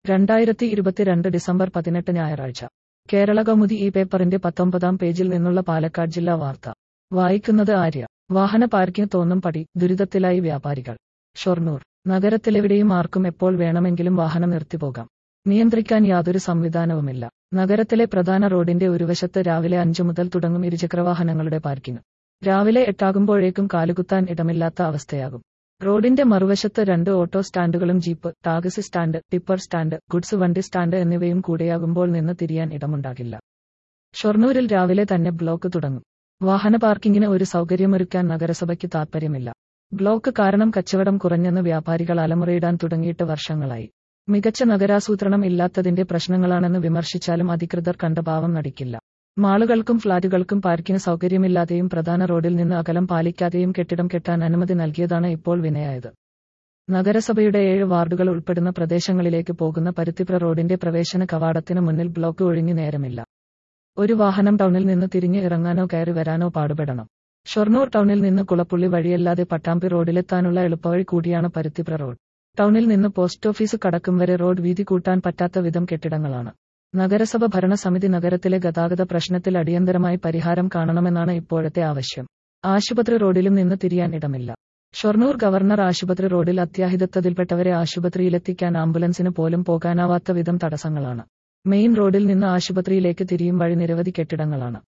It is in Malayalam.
രണ്ടായിരത്തി ഇരുപത്തിരണ്ട് ഡിസംബർ പതിനെട്ട് ഞായറാഴ്ച കേരള കൗമുദി ഈ പേപ്പറിന്റെ പത്തൊമ്പതാം പേജിൽ നിന്നുള്ള പാലക്കാട് ജില്ലാ വാർത്ത വായിക്കുന്നത് ആര്യ വാഹന പാർക്കിംഗ് തോന്നും പടി ദുരിതത്തിലായി വ്യാപാരികൾ ഷൊർണൂർ നഗരത്തിലെവിടെയും ആർക്കും എപ്പോൾ വേണമെങ്കിലും വാഹനം നിർത്തിപ്പോകാം നിയന്ത്രിക്കാൻ യാതൊരു സംവിധാനവുമില്ല നഗരത്തിലെ പ്രധാന റോഡിന്റെ ഒരു വശത്ത് രാവിലെ അഞ്ചു മുതൽ തുടങ്ങും ഇരുചക്രവാഹനങ്ങളുടെ പാർക്കിംഗ് രാവിലെ എട്ടാകുമ്പോഴേക്കും കാലുകുത്താൻ ഇടമില്ലാത്ത അവസ്ഥയാകും റോഡിന്റെ മറുവശത്ത് രണ്ട് ഓട്ടോ സ്റ്റാൻഡുകളും jeep taxi stand tipper stand goods വണ്ടി സ്റ്റാൻഡ് എന്നിവയും കൂടെയാകുമ്പോൾ നിന്ന് തിരിയാൻ ഇടമുണ്ടാകില്ല ഷൊർണൂരിൽ രാവിലെ തന്നെ ബ്ലോക്ക് തുടങ്ങും വാഹന പാർക്കിങ്ങിന് ഒരു സൗകര്യമൊരുക്കാൻ നഗരസഭയ്ക്ക് താൽപ്പര്യമില്ല ബ്ലോക്ക് കാരണം കച്ചവടം കുറഞ്ഞെന്ന് വ്യാപാരികൾ അലമുറയിടാൻ തുടങ്ങിയിട്ട് വർഷങ്ങളായി മികച്ച നഗരാസൂത്രണം ഇല്ലാത്തതിന്റെ പ്രശ്നങ്ങളാണെന്ന് വിമർശിച്ചാലും അധികൃതർ കണ്ട ഭാവം നടിക്കില്ല മാളുകൾക്കും ഫ്ളാറ്റുകൾക്കും പാർക്കിന് സൗകര്യമില്ലാതെയും പ്രധാന റോഡിൽ നിന്ന് അകലം പാലിക്കാതെയും കെട്ടിടം കെട്ടാൻ അനുമതി നൽകിയതാണ് ഇപ്പോൾ വിനയായത് നഗരസഭയുടെ ഏഴ് വാർഡുകൾ ഉൾപ്പെടുന്ന പ്രദേശങ്ങളിലേക്ക് പോകുന്ന പരുത്തിപ്ര റോഡിന്റെ പ്രവേശന കവാടത്തിന് മുന്നിൽ ബ്ലോക്ക് ഒഴിഞ്ഞു നേരമില്ല ഒരു വാഹനം ടൗണിൽ നിന്ന് തിരിഞ്ഞ് ഇറങ്ങാനോ കയറി വരാനോ പാടുപെടണം ഷൊർണൂർ ടൗണിൽ നിന്ന് കുളപ്പുള്ളി വഴിയല്ലാതെ പട്ടാമ്പി റോഡിലെത്താനുള്ള എളുപ്പവഴി കൂടിയാണ് പരുത്തിപ്ര റോഡ് ടൗണിൽ നിന്ന് പോസ്റ്റ് ഓഫീസ് കടക്കും വരെ റോഡ് വീതി കൂട്ടാൻ പറ്റാത്ത വിധം കെട്ടിടങ്ങളാണ് നഗരസഭ ഭരണസമിതി നഗരത്തിലെ ഗതാഗത പ്രശ്നത്തിൽ അടിയന്തരമായി പരിഹാരം കാണണമെന്നാണ് ഇപ്പോഴത്തെ ആവശ്യം ആശുപത്രി റോഡിലും നിന്ന് തിരിയാൻ ഇടമില്ല ഷൊർണൂർ ഗവർണർ ആശുപത്രി റോഡിൽ അത്യാഹിതത്വത്തിൽപ്പെട്ടവരെ ആശുപത്രിയിലെത്തിക്കാൻ ആംബുലൻസിന് പോലും പോകാനാവാത്ത വിധം തടസ്സങ്ങളാണ് മെയിൻ റോഡിൽ നിന്ന് ആശുപത്രിയിലേക്ക് തിരിയും വഴി നിരവധി കെട്ടിടങ്ങളാണ്